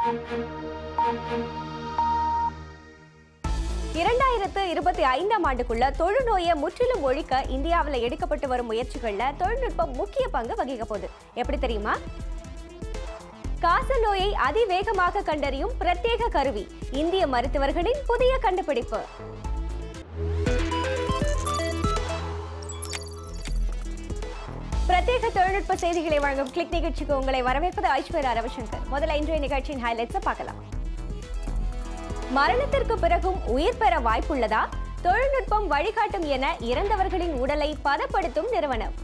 இரண்டாயிரத்து இருபத்தி ஐந்தாம் ஆண்டுக்குள்ள தொழுநோயை முற்றிலும் ஒழிக்க இந்தியாவில் எடுக்கப்பட்டு வரும் முயற்சிகள்ல தொழில்நுட்பம் முக்கிய பங்கு வகிக்க போகுது எப்படி தெரியுமா காச நோயை அதிவேகமாக கண்டறியும் பிரத்யேக கருவி இந்திய மருத்துவர்களின் புதிய கண்டுபிடிப்பு பிரத்யேக தொழில்நுட்ப செய்திகளை வழங்கும் கிளிக் நிகழ்ச்சிக்கு உங்களை வரவேற்பது ஐஸ்வர்யா ரவிசங்கர் முதல்ல இன்றைய நிகழ்ச்சியின் ஹைலைட்ஸை பார்க்கலாம் மரணத்திற்கு பிறகும் உயிர் பெற வாய்ப்புள்ளதா தொழில்நுட்பம் வழிகாட்டும் என இறந்தவர்களின் உடலை பதப்படுத்தும் நிறுவனம்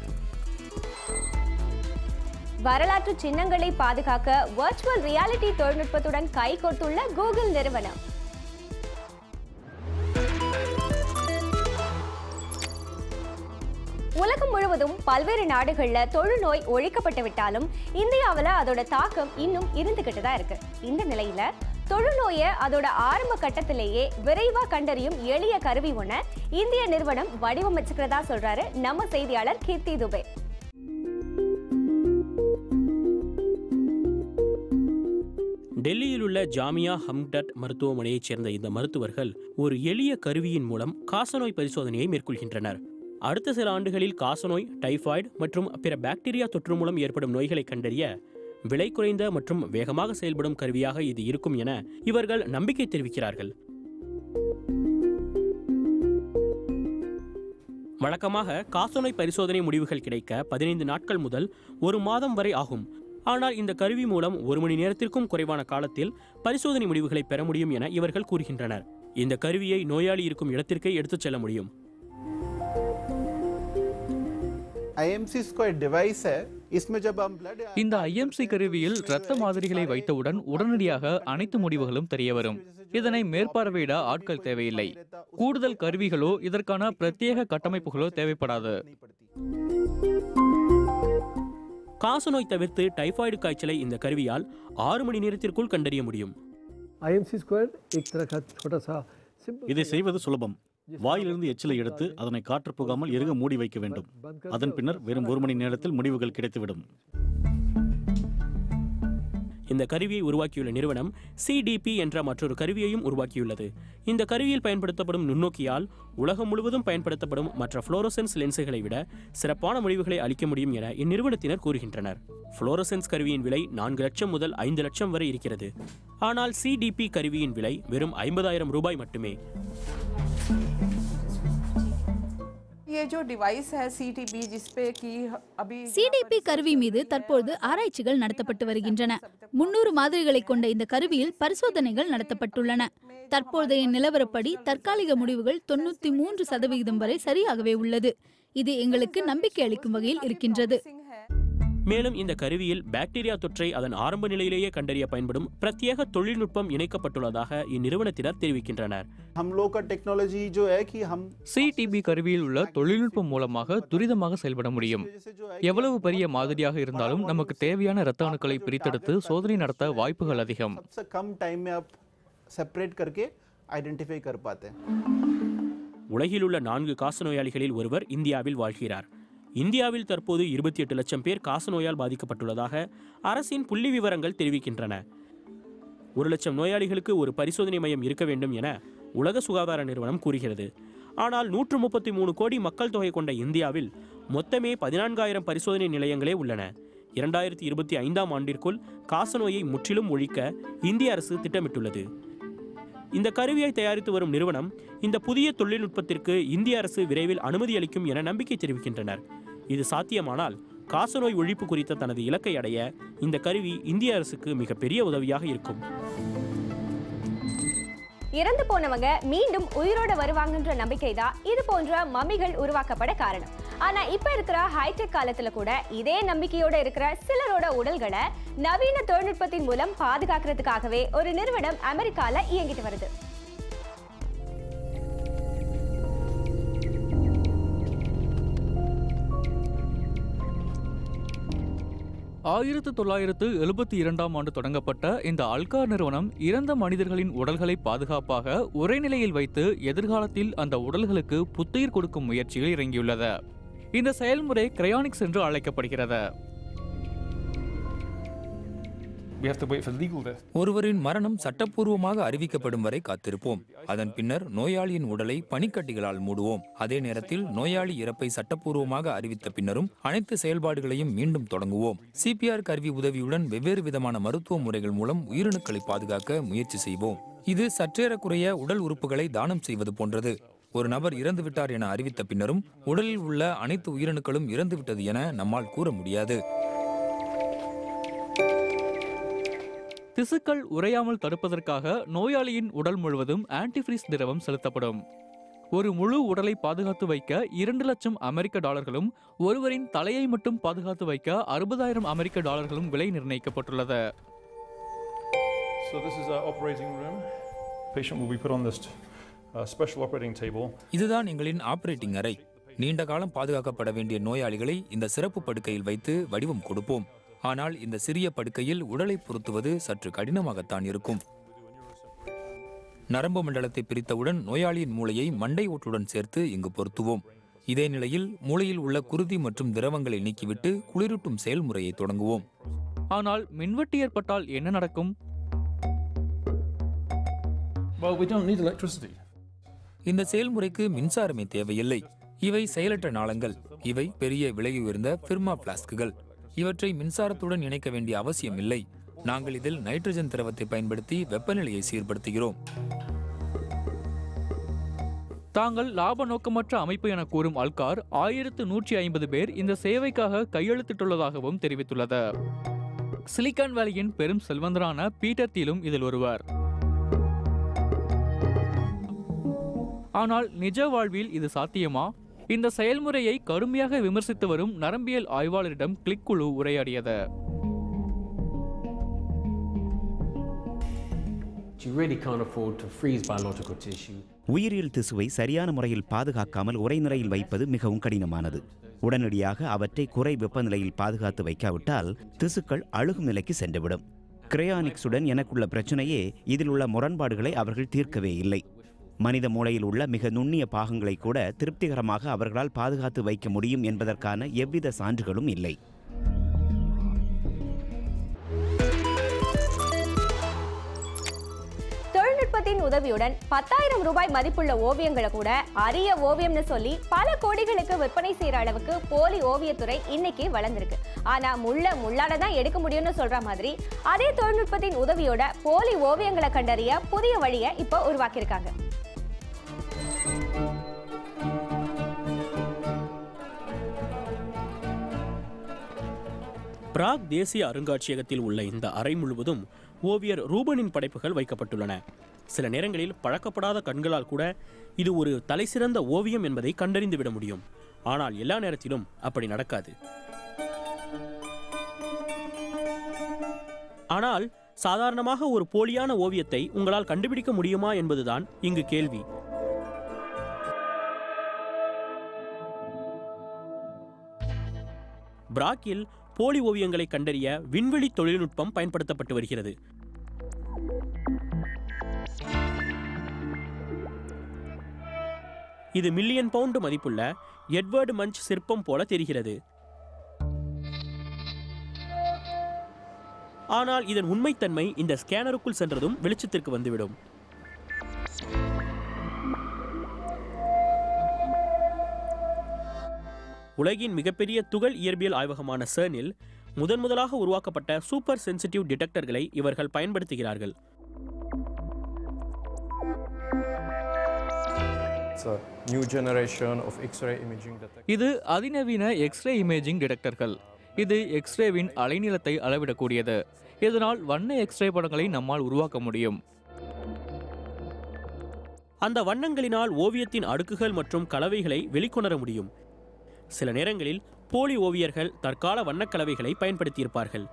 வரலாற்று சின்னங்களை பாதுகாக்க வர்ச்சுவல் ரியாலிட்டி தொழில்நுட்பத்துடன் கைகோர்த்துள்ள கூகுள் நிறுவனம் உலகம் முழுவதும் பல்வேறு நாடுகள்ல தொழுநோய் ஒழிக்கப்பட்டு விட்டாலும் இந்தியாவில் அதோட தாக்கம் இன்னும் இருந்துகிட்டு தான் இருக்கு இந்த நிலையில தொழுநோயை அதோட ஆரம்ப கட்டத்திலேயே விரைவா கண்டறியும் எளிய கருவி ஒண்ண இந்திய நிறுவனம் வடிவமைச்சுக்கிறதா சொல்றாரு நம்ம செய்தியாளர் கீர்த்தி துபே டெல்லியில் உள்ள ஜாமியா ஹம்டட் மருத்துவமனையைச் சேர்ந்த இந்த மருத்துவர்கள் ஒரு எளிய கருவியின் மூலம் காசநோய் பரிசோதனையை மேற்கொள்கின்றனர் அடுத்த சில ஆண்டுகளில் காசநோய் டைபாய்டு மற்றும் பிற பாக்டீரியா தொற்று மூலம் ஏற்படும் நோய்களை கண்டறிய விலை குறைந்த மற்றும் வேகமாக செயல்படும் கருவியாக இது இருக்கும் என இவர்கள் நம்பிக்கை தெரிவிக்கிறார்கள் வழக்கமாக காசநோய் பரிசோதனை முடிவுகள் கிடைக்க பதினைந்து நாட்கள் முதல் ஒரு மாதம் வரை ஆகும் ஆனால் இந்த கருவி மூலம் ஒரு மணி நேரத்திற்கும் குறைவான காலத்தில் பரிசோதனை முடிவுகளை பெற முடியும் என இவர்கள் கூறுகின்றனர் இந்த கருவியை நோயாளி இருக்கும் இடத்திற்கே எடுத்துச் செல்ல முடியும் आईएमसी इसको एक डिवाइस है इसमें जब हम ब्लड இந்த ஐஎம்சி கருவியில் இரத்த மாதிரிகளை வைத்தவுடன் உடனடியாக அனைத்து முடிவுகளும் தெரிய வரும் இதனை மேற்பார்வையிட ஆட்கள் தேவையில்லை கூடுதல் கருவிகளோ இதற்கான பிரத்யேக கட்டமைப்புகளோ தேவைப்படாது காசநோய் தவிர்த்து டைபாய்டு காய்ச்சலை இந்த கருவியால் ஆறு மணி நேரத்திற்குள் கண்டறிய முடியும் आईएमसी स्क्वायर एक तरह का छोटा सा सिंपल இதை செய்வது சுலபம் வாயிலிருந்து எச்சிலை எடுத்து அதனை காற்று புகாமல் இறுக மூடி வைக்க வேண்டும் அதன் பின்னர் வெறும் ஒரு மணி நேரத்தில் முடிவுகள் கிடைத்துவிடும் இந்த கருவியை உருவாக்கியுள்ள நிறுவனம் சிடிபி என்ற மற்றொரு கருவியையும் உருவாக்கியுள்ளது இந்த கருவியில் பயன்படுத்தப்படும் நுண்ணோக்கியால் உலகம் முழுவதும் பயன்படுத்தப்படும் மற்ற ஃப்ளோரோசென்ஸ் லென்ஸுகளை விட சிறப்பான முடிவுகளை அளிக்க முடியும் என இந்நிறுவனத்தினர் கூறுகின்றனர் ஃப்ளோரோசென்ஸ் கருவியின் விலை நான்கு லட்சம் முதல் ஐந்து லட்சம் வரை இருக்கிறது ஆனால் சிடிபி கருவியின் விலை வெறும் ஐம்பதாயிரம் ரூபாய் மட்டுமே ये जो डिवाइस है सी जिसपे कि अभी சிடிபி கருவி மீது தற்போது ஆராய்ச்சிகள் நடத்தப்பட்டு வருகின்றன முன்னூறு மாதிரிகளை கொண்ட இந்த கருவியில் பரிசோதனைகள் நடத்தப்பட்டுள்ளன தற்போதைய நிலவரப்படி தற்காலிக முடிவுகள் தொண்ணூத்தி மூன்று சதவிகிதம் வரை சரியாகவே உள்ளது இது எங்களுக்கு நம்பிக்கை அளிக்கும் வகையில் இருக்கின்றது மேலும் இந்த கருவியில் பாக்டீரியா தொற்றை அதன் ஆரம்ப நிலையிலேயே கண்டறிய பயன்படும் பிரத்யேக தொழில்நுட்பம் இணைக்கப்பட்டுள்ளதாக இந்நிறுவனத்தினர் தெரிவிக்கின்றனர் हम लोग का टेक्नोलॉजी जो है कि हम சிடிபி கருவியில் உள்ள தொழில்நுட்பம் மூலமாக துரிதமாக செயல்பட முடியும் எவ்வளவு பெரிய மாதிரியாக இருந்தாலும் நமக்கு தேவையான இரத்த அணுக்களை பிரித்தெடுத்து சோதனை நடத்த வாய்ப்புகள் அதிகம் सबसे कम टाइम में आप सेपरेट करके आइडेंटिफाई कर पाते हैं உலகில் உள்ள நான்கு காசநோயாளிகளில் ஒருவர் இந்தியாவில் வாழ்கிறார் இந்தியாவில் தற்போது இருபத்தி எட்டு லட்சம் பேர் காசநோயால் பாதிக்கப்பட்டுள்ளதாக அரசின் புள்ளி விவரங்கள் தெரிவிக்கின்றன ஒரு லட்சம் நோயாளிகளுக்கு ஒரு பரிசோதனை மையம் இருக்க வேண்டும் என உலக சுகாதார நிறுவனம் கூறுகிறது ஆனால் நூற்று முப்பத்தி மூணு கோடி மக்கள் தொகை கொண்ட இந்தியாவில் மொத்தமே பதினான்காயிரம் பரிசோதனை நிலையங்களே உள்ளன இரண்டாயிரத்தி இருபத்தி ஐந்தாம் ஆண்டிற்குள் காசநோயை முற்றிலும் ஒழிக்க இந்திய அரசு திட்டமிட்டுள்ளது இந்த கருவியை தயாரித்து வரும் நிறுவனம் இந்த புதிய தொழில்நுட்பத்திற்கு இந்திய அரசு விரைவில் அனுமதி அளிக்கும் என நம்பிக்கை தெரிவிக்கின்றனர் இது சாத்தியமானால் காசநோய் ஒழிப்பு குறித்த தனது இலக்கை அடைய இந்த கருவி இந்திய அரசுக்கு மிகப்பெரிய உதவியாக இருக்கும் இறந்து போனவங்க மீண்டும் உயிரோட வருவாங்கன்ற நம்பிக்கை தான் இது போன்ற மம்மிகள் உருவாக்கப்பட காரணம் ஆனா இப்ப இருக்கிற ஹைடெக் காலத்துல கூட இதே நம்பிக்கையோட இருக்கிற சிலரோட உடல்களை நவீன தொழில்நுட்பத்தின் மூலம் பாதுகாக்கிறதுக்காகவே ஒரு நிறுவனம் அமெரிக்கால இயங்கிட்டு வருது ஆயிரத்து தொள்ளாயிரத்து எழுபத்தி இரண்டாம் ஆண்டு தொடங்கப்பட்ட இந்த அல்கா நிறுவனம் இறந்த மனிதர்களின் உடல்களை பாதுகாப்பாக ஒரே நிலையில் வைத்து எதிர்காலத்தில் அந்த உடல்களுக்கு புத்துயிர் கொடுக்கும் முயற்சியில் இறங்கியுள்ளது இந்த செயல்முறை கிரையானிக்ஸ் என்று அழைக்கப்படுகிறது we have to wait for legal death. ஒருவரின் மரணம் சட்டப்பூர்வமாக அறிவிக்கப்படும் வரை காத்திருப்போம் அதன் பின்னர் நோயாளியின் உடலை பனிக்கட்டிகளால் மூடுவோம் அதே நேரத்தில் நோயாளி இறப்பை சட்டப்பூர்வமாக அறிவித்த பின்னரும் அனைத்து செயல்பாடுகளையும் மீண்டும் தொடங்குவோம் சிபிஆர் கருவி உதவியுடன் வெவ்வேறு விதமான மருத்துவ முறைகள் மூலம் உயிரணுக்களை பாதுகாக்க முயற்சி செய்வோம் இது சற்றேறக்குறைய உடல் உறுப்புகளை தானம் செய்வது போன்றது ஒரு நபர் இறந்துவிட்டார் என அறிவித்த பின்னரும் உடலில் உள்ள அனைத்து உயிரணுக்களும் இறந்துவிட்டது என நம்மால் கூற முடியாது திசுக்கள் உறையாமல் தடுப்பதற்காக நோயாளியின் உடல் முழுவதும் ஆன்டிஃப்ரீஸ் திரவம் செலுத்தப்படும் ஒரு முழு உடலை பாதுகாத்து வைக்க இரண்டு லட்சம் அமெரிக்க டாலர்களும் ஒருவரின் தலையை மட்டும் பாதுகாத்து வைக்க அறுபதாயிரம் அமெரிக்க டாலர்களும் விலை நிர்ணயிக்கப்பட்டுள்ளது So this is our operating room. Patient will be put on this uh, special operating table. இதுதான் எங்களின் ஆபரேட்டிங் அறை நீண்ட காலம் பாதுகாக்கப்பட வேண்டிய நோயாளிகளை இந்த சிறப்பு படுக்கையில் வைத்து வடிவம் கொடுப்போம் ஆனால் இந்த சிறிய படுக்கையில் உடலை பொருத்துவது சற்று கடினமாகத்தான் இருக்கும் நரம்பு மண்டலத்தை பிரித்தவுடன் நோயாளியின் மூளையை மண்டை ஓட்டுடன் சேர்த்து இங்கு பொருத்துவோம் இதே நிலையில் மூளையில் உள்ள குருதி மற்றும் திரவங்களை நீக்கிவிட்டு குளிரூட்டும் செயல்முறையை தொடங்குவோம் ஆனால் மின்வெட்டு ஏற்பட்டால் என்ன நடக்கும் Well, we don't need electricity. இந்த செயல்முறைக்கு மின்சாரமே தேவையில்லை இவை செயலற்ற நாளங்கள் இவை பெரிய விலை உயர்ந்த ஃபிர்மா பிளாஸ்குகள் இவற்றை மின்சாரத்துடன் இணைக்க வேண்டிய அவசியம் இல்லை நாங்கள் இதில் நைட்ரஜன் திரவத்தை பயன்படுத்தி வெப்பநிலையை சீர்படுத்துகிறோம் தாங்கள் லாப நோக்கமற்ற அமைப்பு என கூறும் அல்கார் ஆயிரத்து நூற்றி ஐம்பது பேர் இந்த சேவைக்காக கையெழுத்திட்டுள்ளதாகவும் தெரிவித்துள்ளது சிலிக்கான் வேலியின் பெரும் செல்வந்தரான பீட்டர் தீலும் இதில் ஒருவர் ஆனால் நிஜ வாழ்வில் இது சாத்தியமா இந்த செயல்முறையை கடுமையாக விமர்சித்து வரும் நரம்பியல் ஆய்வாளரிடம் கிளிக் குழு உரையாடியது You really can't afford to freeze biological tissue. உயிரியல் திசுவை சரியான முறையில் பாதுகாக்காமல் உரைநிலையில் வைப்பது மிகவும் கடினமானது உடனடியாக அவற்றை குறை வெப்பநிலையில் பாதுகாத்து வைக்காவிட்டால் திசுக்கள் அழுகும் நிலைக்கு சென்றுவிடும் கிரையானிக்ஸுடன் எனக்குள்ள பிரச்சனையே இதில் உள்ள முரண்பாடுகளை அவர்கள் தீர்க்கவே இல்லை மனித மூளையில் உள்ள மிக நுண்ணிய பாகங்களை கூட திருப்திகரமாக அவர்களால் பாதுகாத்து வைக்க முடியும் என்பதற்கான எவ்வித சான்றுகளும் இல்லை தொழில்நுட்பத்தின் உதவியுடன் பத்தாயிரம் ரூபாய் மதிப்புள்ள ஓவியங்களை கூட அரிய ஓவியம்னு சொல்லி பல கோடிகளுக்கு விற்பனை செய்யற அளவுக்கு போலி ஓவியத்துறை இன்னைக்கு வளர்ந்திருக்கு ஆனா முள்ள முள்ளால தான் எடுக்க முடியும்னு சொல்ற மாதிரி அதே தொழில்நுட்பத்தின் உதவியோட போலி ஓவியங்களை கண்டறிய புதிய வழியை இப்போ உருவாக்கியிருக்காங்க பிராக் தேசிய அருங்காட்சியகத்தில் உள்ள இந்த அறை முழுவதும் ஓவியர் ரூபனின் படைப்புகள் வைக்கப்பட்டுள்ளன சில நேரங்களில் பழக்கப்படாத கண்களால் கூட இது ஒரு தலைசிறந்த ஓவியம் என்பதை கண்டறிந்து விட முடியும் ஆனால் எல்லா நேரத்திலும் அப்படி நடக்காது ஆனால் சாதாரணமாக ஒரு போலியான ஓவியத்தை உங்களால் கண்டுபிடிக்க முடியுமா என்பதுதான் இங்கு கேள்வி பிராக்கில் போலி ஓவியங்களை கண்டறிய விண்வெளி தொழில்நுட்பம் பயன்படுத்தப்பட்டு வருகிறது இது மில்லியன் பவுண்டு மதிப்புள்ள எட்வர்டு மஞ்ச் சிற்பம் போல தெரிகிறது ஆனால் இதன் உண்மைத்தன்மை இந்த ஸ்கேனருக்குள் சென்றதும் வெளிச்சத்திற்கு வந்துவிடும் உலகின் மிகப்பெரிய துகள் இயற்பியல் ஆய்வகமான சர்னில் முதன் முதலாக உருவாக்கப்பட்ட சூப்பர் சென்சிட்டிவ் டிடெக்டர்களை இவர்கள் பயன்படுத்துகிறார்கள் It's a new generation of X-ray imaging detector. இது அதிநவீன எக்ஸ்ரே இமேஜிங் டிடெக்டர்கள் இது எக்ஸ்ரேவின் அலைநீளத்தை அளவிடக்கூடியது இதனால் வண்ண எக்ஸ்ரே படங்களை நம்மால் உருவாக்க முடியும் அந்த வண்ணங்களினால் ஓவியத்தின் அடுக்குகள் மற்றும் கலவைகளை வெளிக்கொணர முடியும் சில நேரங்களில் போலி ஓவியர்கள் தற்கால வண்ணக்கலவைகளை பயன்படுத்தியிருப்பார்கள்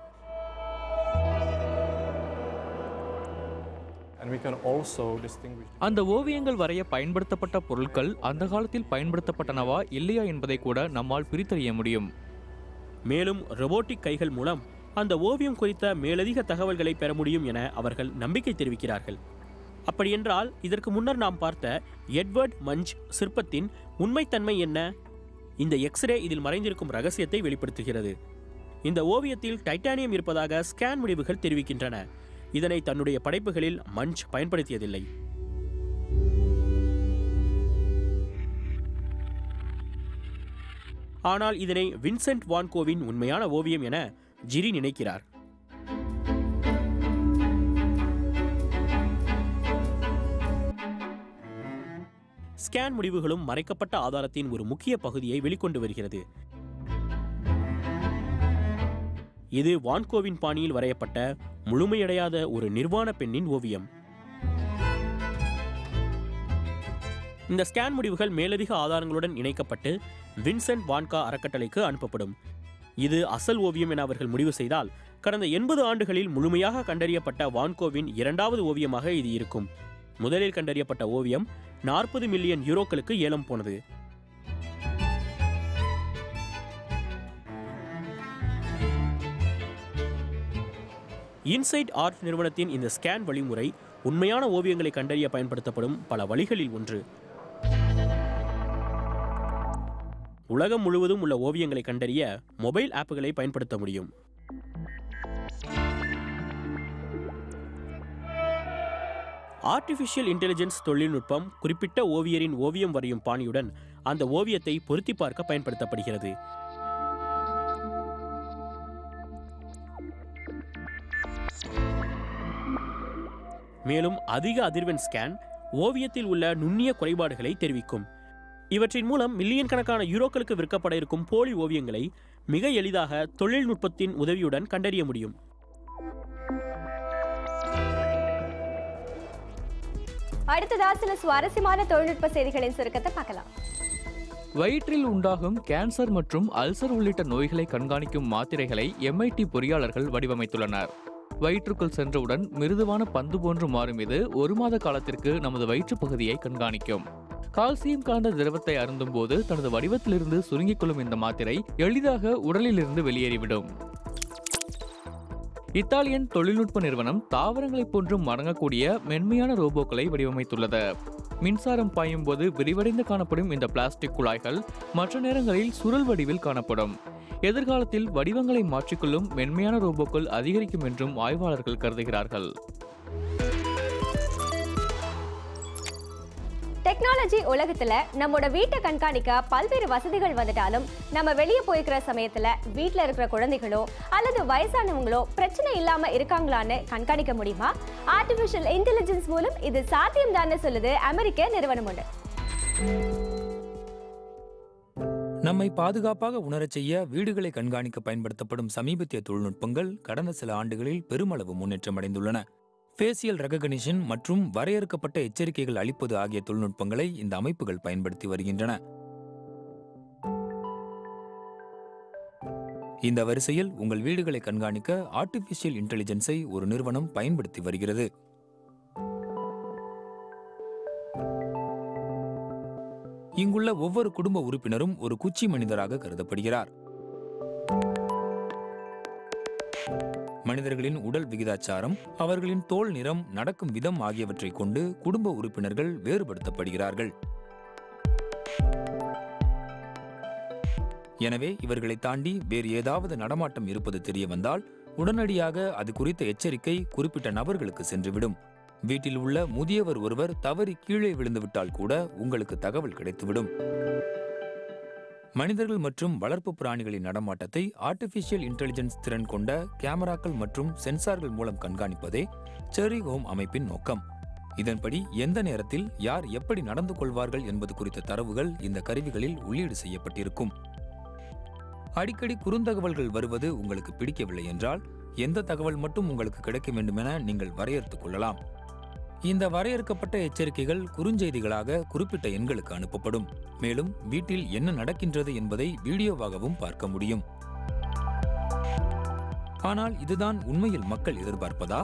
And we can also distinguish அந்த ஓவியங்கள் வரைய பயன்படுத்தப்பட்ட பொருட்கள் அந்த காலத்தில் பயன்படுத்தப்பட்டனவா இல்லையா என்பதை கூட நம்மால் பிரித்தறிய முடியும் மேலும் ரொபோட்டிக் கைகள் மூலம் அந்த ஓவியம் குறித்த மேலதிக தகவல்களை பெற முடியும் என அவர்கள் நம்பிக்கை தெரிவிக்கிறார்கள் அப்படியென்றால் இதற்கு முன்னர் நாம் பார்த்த எட்வர்ட் மஞ்ச் சிற்பத்தின் உண்மைத்தன்மை என்ன இந்த எக்ஸ்ரே இதில் மறைந்திருக்கும் ரகசியத்தை வெளிப்படுத்துகிறது இந்த ஓவியத்தில் டைட்டானியம் இருப்பதாக ஸ்கேன் முடிவுகள் தெரிவிக்கின்றன இதனை தன்னுடைய படைப்புகளில் மஞ்ச் பயன்படுத்தியதில்லை ஆனால் இதனை வின்சென்ட் வான்கோவின் உண்மையான ஓவியம் என ஜிரி நினைக்கிறார் ஸ்கேன் முடிவுகளும் மறைக்கப்பட்ட ஆதாரத்தின் ஒரு முக்கிய பகுதியை வெளிக்கொண்டு வருகிறது இது வான்கோவின் பாணியில் வரையப்பட்ட முழுமையடையாத ஒரு நிர்வாண பெண்ணின் ஓவியம் இந்த ஸ்கேன் முடிவுகள் மேலதிக ஆதாரங்களுடன் இணைக்கப்பட்டு வின்சென்ட் வான்கா அறக்கட்டளைக்கு அனுப்பப்படும் இது அசல் ஓவியம் என அவர்கள் முடிவு செய்தால் கடந்த எண்பது ஆண்டுகளில் முழுமையாக கண்டறியப்பட்ட வான்கோவின் இரண்டாவது ஓவியமாக இது இருக்கும் முதலில் கண்டறியப்பட்ட ஓவியம் நாற்பது மில்லியன் யூரோக்களுக்கு ஏலம் போனது இன்சைட் ஆர்ட் நிறுவனத்தின் இந்த ஸ்கேன் வழிமுறை உண்மையான ஓவியங்களை கண்டறிய பயன்படுத்தப்படும் பல வழிகளில் ஒன்று உலகம் முழுவதும் உள்ள ஓவியங்களை கண்டறிய மொபைல் ஆப்புகளை பயன்படுத்த முடியும் ஆர்டிஃபிஷியல் இன்டெலிஜென்ஸ் தொழில்நுட்பம் குறிப்பிட்ட ஓவியரின் ஓவியம் வரையும் பாணியுடன் அந்த ஓவியத்தை பொருத்தி பார்க்க பயன்படுத்தப்படுகிறது மேலும் அதிக அதிர்வெண் ஸ்கேன் ஓவியத்தில் உள்ள நுண்ணிய குறைபாடுகளை தெரிவிக்கும் இவற்றின் மூலம் மில்லியன் கணக்கான யூரோக்களுக்கு விற்கப்பட இருக்கும் போலி ஓவியங்களை மிக எளிதாக தொழில்நுட்பத்தின் உதவியுடன் கண்டறிய முடியும் அடுத்ததா சில சுவாரஸ்யமான தொழில்நுட்ப செய்திகளின் சுருக்கத்தை பார்க்கலாம் வயிற்றில் உண்டாகும் கேன்சர் மற்றும் அல்சர் உள்ளிட்ட நோய்களை கண்காணிக்கும் மாத்திரைகளை எம்ஐடி பொறியாளர்கள் வடிவமைத்துள்ளனர் வயிற்றுக்குள் சென்றவுடன் மிருதுவான பந்து போன்று மாறும் இது ஒரு மாத காலத்திற்கு நமது வயிற்று பகுதியை கண்காணிக்கும் கால்சியம் கலந்த திரவத்தை அருந்தும் போது தனது வடிவத்திலிருந்து சுருங்கிக் கொள்ளும் இந்த மாத்திரை எளிதாக உடலிலிருந்து வெளியேறிவிடும் இத்தாலியன் தொழில்நுட்ப நிறுவனம் தாவரங்களைப் போன்று மடங்கக்கூடிய மென்மையான ரோபோக்களை வடிவமைத்துள்ளது மின்சாரம் பாயும் போது விரிவடைந்து காணப்படும் இந்த பிளாஸ்டிக் குழாய்கள் மற்ற நேரங்களில் சுருள் வடிவில் காணப்படும் எதிர்காலத்தில் வடிவங்களை மாற்றிக்கொள்ளும் மென்மையான ரோபோக்கள் அதிகரிக்கும் என்றும் ஆய்வாளர்கள் கருதுகிறார்கள் டெக்னாலஜி உலகத்துல நம்மோட வீட்டை கண்காணிக்க பல்வேறு வசதிகள் வந்துட்டாலும் நம்ம வெளியே போயிருக்கிற சமயத்துல வீட்ல இருக்கிற குழந்தைகளோ அல்லது வயசானவங்களோ பிரச்சனை இல்லாம இருக்காங்களான்னு கண்காணிக்க முடியுமா ஆர்டிபிஷியல் இன்டெலிஜென்ஸ் மூலம் இது சாத்தியம் தானே சொல்லுது அமெரிக்க நிறுவனம் ஒன்று நம்மை பாதுகாப்பாக உணரச் செய்ய வீடுகளை கண்காணிக்க பயன்படுத்தப்படும் சமீபத்திய தொழில்நுட்பங்கள் கடந்த சில ஆண்டுகளில் பெருமளவு முன்னேற்றம் அடைந்துள்ளன ஃபேசியல் ரெகக்னிஷன் மற்றும் வரையறுக்கப்பட்ட எச்சரிக்கைகள் அளிப்பது ஆகிய தொழில்நுட்பங்களை இந்த அமைப்புகள் பயன்படுத்தி வருகின்றன இந்த வரிசையில் உங்கள் வீடுகளை கண்காணிக்க ஆர்டிபிஷியல் இன்டெலிஜென்ஸை ஒரு நிறுவனம் பயன்படுத்தி வருகிறது இங்குள்ள ஒவ்வொரு குடும்ப உறுப்பினரும் ஒரு குச்சி மனிதராக கருதப்படுகிறார் மனிதர்களின் உடல் விகிதாச்சாரம் அவர்களின் தோல் நிறம் நடக்கும் விதம் ஆகியவற்றை கொண்டு குடும்ப உறுப்பினர்கள் வேறுபடுத்தப்படுகிறார்கள் எனவே இவர்களை தாண்டி வேறு ஏதாவது நடமாட்டம் இருப்பது தெரிய வந்தால் உடனடியாக அது குறித்த எச்சரிக்கை குறிப்பிட்ட நபர்களுக்கு சென்றுவிடும் வீட்டில் உள்ள முதியவர் ஒருவர் தவறி கீழே விழுந்துவிட்டால் கூட உங்களுக்கு தகவல் கிடைத்துவிடும் மனிதர்கள் மற்றும் வளர்ப்பு பிராணிகளின் நடமாட்டத்தை ஆர்டிஃபிஷியல் இன்டெலிஜென்ஸ் திறன் கொண்ட கேமராக்கள் மற்றும் சென்சார்கள் மூலம் கண்காணிப்பதே செரி ஹோம் அமைப்பின் நோக்கம் இதன்படி எந்த நேரத்தில் யார் எப்படி நடந்து கொள்வார்கள் என்பது குறித்த தரவுகள் இந்த கருவிகளில் உள்ளீடு செய்யப்பட்டிருக்கும் அடிக்கடி குறுந்தகவல்கள் வருவது உங்களுக்கு பிடிக்கவில்லை என்றால் எந்த தகவல் மட்டும் உங்களுக்கு கிடைக்க வேண்டுமென நீங்கள் வரையறுத்துக் கொள்ளலாம் இந்த வரையறுக்கப்பட்ட எச்சரிக்கைகள் குறுஞ்செய்திகளாக குறிப்பிட்ட எண்களுக்கு அனுப்பப்படும் மேலும் வீட்டில் என்ன நடக்கின்றது என்பதை வீடியோவாகவும் பார்க்க முடியும் ஆனால் இதுதான் உண்மையில் மக்கள் எதிர்பார்ப்பதா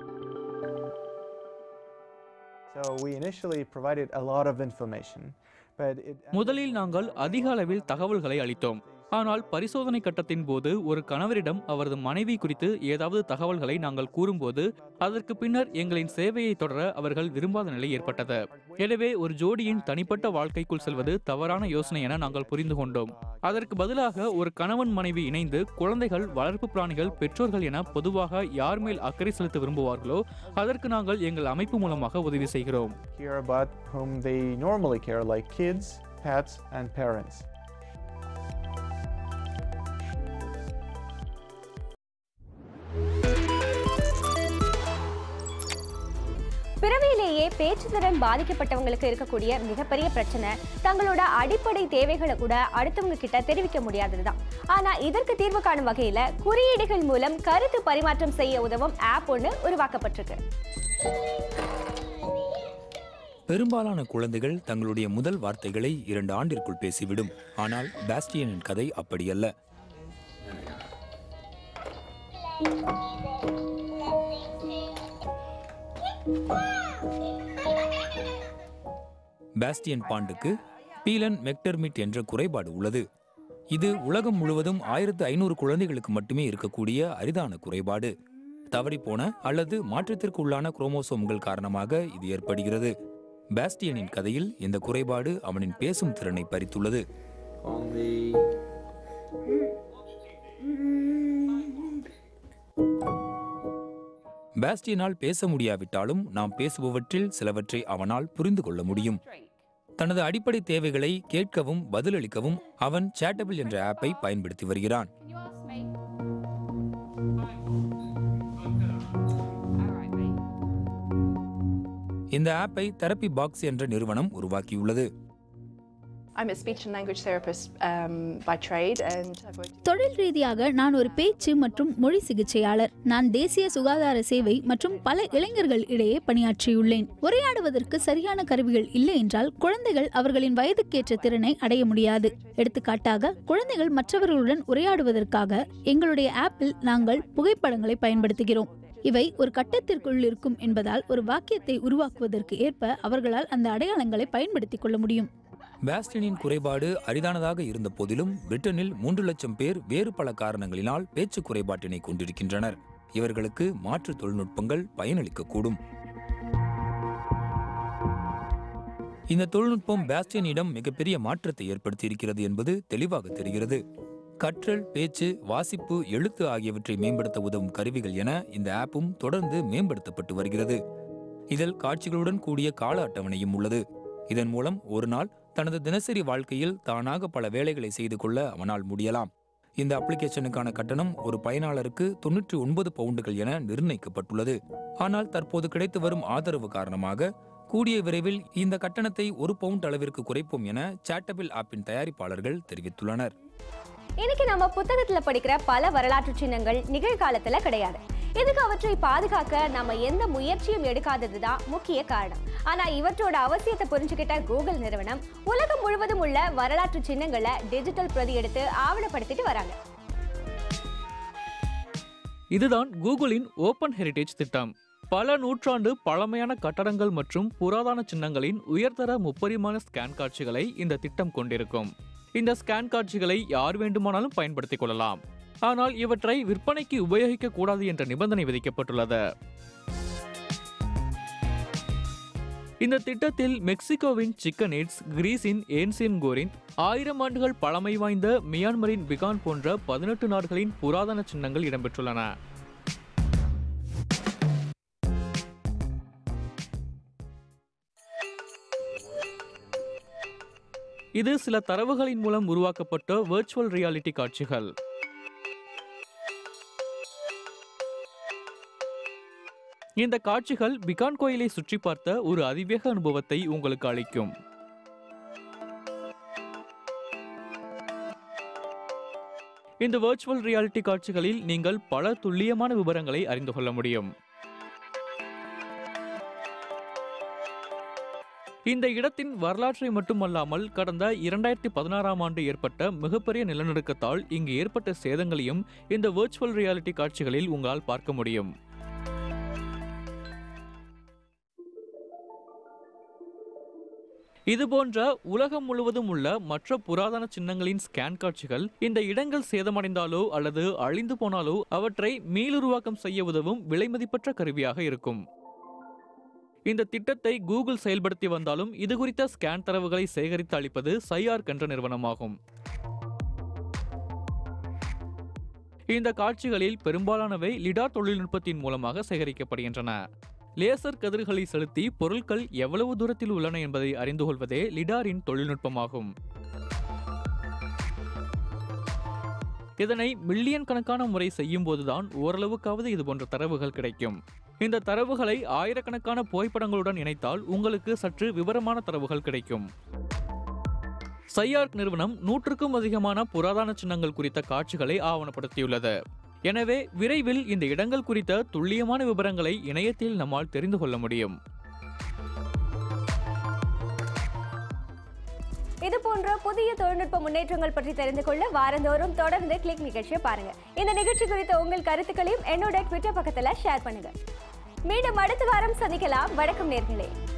So we initially provided a lot of information, but it முதலில் நாங்கள் அதிக அளவில் தகவல்களை அளித்தோம் ஆனால் பரிசோதனை கட்டத்தின் போது ஒரு கணவரிடம் அவரது மனைவி குறித்து ஏதாவது தகவல்களை நாங்கள் கூறும்போது அதற்கு பின்னர் எங்களின் சேவையை தொடர அவர்கள் விரும்பாத நிலை ஏற்பட்டது எனவே ஒரு ஜோடியின் தனிப்பட்ட வாழ்க்கைக்குள் செல்வது தவறான யோசனை என நாங்கள் புரிந்து கொண்டோம் அதற்கு பதிலாக ஒரு கணவன் மனைவி இணைந்து குழந்தைகள் வளர்ப்பு பிராணிகள் பெற்றோர்கள் என பொதுவாக யார் மேல் அக்கறை செலுத்த விரும்புவார்களோ அதற்கு நாங்கள் எங்கள் அமைப்பு மூலமாக உதவி செய்கிறோம் Care about whom they normally care, like kids, pets, and parents. பிறவியிலேயே பேச்சு திறன் பாதிக்கப்பட்டவங்களுக்கு இருக்கக்கூடிய மிகப்பெரிய பிரச்சனை தங்களோட அடிப்படை தேவைகளை கூட அடுத்தவங்க கிட்ட தெரிவிக்க முடியாததுதான் ஆனா இதற்கு தீர்வு காணும் வகையில குறியீடுகள் மூலம் கருத்து பரிமாற்றம் செய்ய உதவும் ஆப் ஒன்று உருவாக்கப்பட்டிருக்கு பெரும்பாலான குழந்தைகள் தங்களுடைய முதல் வார்த்தைகளை இரண்டு ஆண்டிற்குள் பேசிவிடும் ஆனால் பாஸ்டியனின் கதை அப்படியல்ல பாஸ்டியன் பாண்டுக்கு பீலன் மெக்டர்மிட் என்ற குறைபாடு உள்ளது இது உலகம் முழுவதும் ஆயிரத்து ஐநூறு குழந்தைகளுக்கு மட்டுமே இருக்கக்கூடிய அரிதான குறைபாடு தவறிப்போன அல்லது மாற்றத்திற்கு உள்ளான குரோமோசோம்கள் காரணமாக இது ஏற்படுகிறது பாஸ்டியனின் கதையில் இந்த குறைபாடு அவனின் பேசும் திறனை பறித்துள்ளது பாஸ்டியனால் பேச முடியாவிட்டாலும் நாம் பேசுபவற்றில் சிலவற்றை அவனால் புரிந்து கொள்ள முடியும் தனது அடிப்படை தேவைகளை கேட்கவும் பதிலளிக்கவும் அவன் சேட்டபிள் என்ற ஆப்பை பயன்படுத்தி வருகிறான் இந்த ஆப்பை தெரப்பி பாக்ஸ் என்ற நிறுவனம் உருவாக்கியுள்ளது I'm a speech and language therapist um, by trade and I've worked தொழில் ரீதியாக நான் ஒரு பேச்சு மற்றும் மொழி சிகிச்சையாளர் நான் தேசிய சுகாதார சேவை மற்றும் பல இளைஞர்கள் இடையே பணியாற்றியுள்ளேன் உரையாடுவதற்கு சரியான கருவிகள் இல்லை என்றால் குழந்தைகள் அவர்களின் வயதுக்கேற்ற திறனை அடைய முடியாது எடுத்துக்காட்டாக குழந்தைகள் மற்றவர்களுடன் உரையாடுவதற்காக எங்களுடைய ஆப்பில் நாங்கள் புகைப்படங்களை பயன்படுத்துகிறோம் இவை ஒரு கட்டத்திற்குள் இருக்கும் என்பதால் ஒரு வாக்கியத்தை உருவாக்குவதற்கு ஏற்ப அவர்களால் அந்த அடையாளங்களை பயன்படுத்திக் கொள்ள முடியும் பாஸ்டினின் குறைபாடு அரிதானதாக இருந்த போதிலும் பிரிட்டனில் மூன்று லட்சம் பேர் வேறு பல காரணங்களினால் பேச்சு குறைபாட்டினை கொண்டிருக்கின்றனர் இவர்களுக்கு மாற்று தொழில்நுட்பங்கள் பயனளிக்கக்கூடும் இந்த தொழில்நுட்பம் பாஸ்டியனிடம் மிகப்பெரிய மாற்றத்தை ஏற்படுத்தியிருக்கிறது என்பது தெளிவாக தெரிகிறது கற்றல் பேச்சு வாசிப்பு எழுத்து ஆகியவற்றை மேம்படுத்த உதவும் கருவிகள் என இந்த ஆப்பும் தொடர்ந்து மேம்படுத்தப்பட்டு வருகிறது இதில் காட்சிகளுடன் கூடிய கால அட்டவணையும் உள்ளது இதன் மூலம் ஒரு நாள் தனது தினசரி வாழ்க்கையில் தானாக பல வேலைகளை செய்து கொள்ள அவனால் முடியலாம் இந்த அப்ளிகேஷனுக்கான கட்டணம் ஒரு பயனாளருக்கு தொன்னூற்றி ஒன்பது பவுண்டுகள் என நிர்ணயிக்கப்பட்டுள்ளது ஆனால் தற்போது கிடைத்து வரும் ஆதரவு காரணமாக கூடிய விரைவில் இந்த கட்டணத்தை ஒரு பவுண்ட் அளவிற்கு குறைப்போம் என சாட்டபிள் ஆப்பின் தயாரிப்பாளர்கள் தெரிவித்துள்ளனர் இன்னைக்கு நம்ம புத்தகத்துல படிக்கிற பல வரலாற்று சின்னங்கள் நிகழ்காலத்துல கிடையாது இதுக்கு அவற்றை பாதுகாக்க நம்ம எந்த முயற்சியும் எடுக்காததுதான் முக்கிய காரணம் ஆனா இவற்றோட அவசியத்தை புரிஞ்சுக்கிட்ட கூகுள் நிறுவனம் உலகம் முழுவதும் உள்ள வரலாற்று சின்னங்களை டிஜிட்டல் பிரதி எடுத்து ஆவணப்படுத்திட்டு வராங்க இதுதான் கூகுளின் ஓப்பன் ஹெரிடேஜ் திட்டம் பல நூற்றாண்டு பழமையான கட்டடங்கள் மற்றும் புராதன சின்னங்களின் உயர்தர முப்பரிமாண ஸ்கேன் காட்சிகளை இந்த திட்டம் கொண்டிருக்கும் இந்த ஸ்கேன் காட்சிகளை யார் வேண்டுமானாலும் பயன்படுத்திக் கொள்ளலாம் ஆனால் இவற்றை விற்பனைக்கு உபயோகிக்க கூடாது என்ற நிபந்தனை விதிக்கப்பட்டுள்ளது இந்த திட்டத்தில் மெக்சிகோவின் சிக்கனேட்ஸ் கிரீஸின் ஏன்சியன் கோரிந்த் ஆயிரம் ஆண்டுகள் பழமை வாய்ந்த மியான்மரின் பிகான் போன்ற பதினெட்டு நாடுகளின் புராதன சின்னங்கள் இடம்பெற்றுள்ளன இது சில தரவுகளின் மூலம் உருவாக்கப்பட்ட வெர்ச்சுவல் ரியாலிட்டி காட்சிகள் இந்த காட்சிகள் பிகான் கோயிலை சுற்றி பார்த்த ஒரு அதிவேக அனுபவத்தை உங்களுக்கு அளிக்கும் இந்த வெர்ச்சுவல் ரியாலிட்டி காட்சிகளில் நீங்கள் பல துல்லியமான விவரங்களை அறிந்து கொள்ள முடியும் இந்த இடத்தின் வரலாற்றை மட்டுமல்லாமல் கடந்த இரண்டாயிரத்தி பதினாறாம் ஆண்டு ஏற்பட்ட மிகப்பெரிய நிலநடுக்கத்தால் இங்கு ஏற்பட்ட சேதங்களையும் இந்த வெர்ச்சுவல் ரியாலிட்டி காட்சிகளில் உங்களால் பார்க்க முடியும் இதுபோன்ற உலகம் முழுவதும் உள்ள மற்ற புராதன சின்னங்களின் ஸ்கேன் காட்சிகள் இந்த இடங்கள் சேதமடைந்தாலோ அல்லது அழிந்து போனாலோ அவற்றை மீளுருவாக்கம் செய்ய உதவும் விலைமதிப்பற்ற கருவியாக இருக்கும் இந்த திட்டத்தை கூகுள் செயல்படுத்தி வந்தாலும் இது குறித்த ஸ்கேன் தரவுகளை சேகரித்து அளிப்பது சையார்க் என்ற நிறுவனமாகும் இந்த காட்சிகளில் பெரும்பாலானவை லிடார் தொழில்நுட்பத்தின் மூலமாக சேகரிக்கப்படுகின்றன லேசர் கதிர்களை செலுத்தி பொருட்கள் எவ்வளவு தூரத்தில் உள்ளன என்பதை அறிந்து கொள்வதே லிடாரின் தொழில்நுட்பமாகும் இதனை மில்லியன் கணக்கான முறை செய்யும் போதுதான் ஓரளவுக்காவது இது போன்ற தரவுகள் கிடைக்கும் இந்த தரவுகளை ஆயிரக்கணக்கான புகைப்படங்களுடன் இணைத்தால் உங்களுக்கு சற்று விவரமான தரவுகள் கிடைக்கும் சையார்க் நிறுவனம் நூற்றுக்கும் அதிகமான புராதன சின்னங்கள் குறித்த காட்சிகளை ஆவணப்படுத்தியுள்ளது எனவே விரைவில் இந்த இடங்கள் குறித்த துல்லியமான விவரங்களை இணையத்தில் நம்மால் தெரிந்து கொள்ள முடியும் இது போன்ற புதிய தொழில்நுட்ப முன்னேற்றங்கள் பற்றி தெரிந்து கொள்ள வாரந்தோறும் தொடர்ந்து கிளிக் நிகழ்ச்சியை பாருங்க இந்த நிகழ்ச்சி குறித்த உங்கள் கருத்துக்களையும் என்னோட ட்விட்டர் பக்கத்துல ஷேர் பண்ணுங்க மீண்டும் அடுத்த வாரம் சந்திக்கலாம் வணக்கம் நேர்களே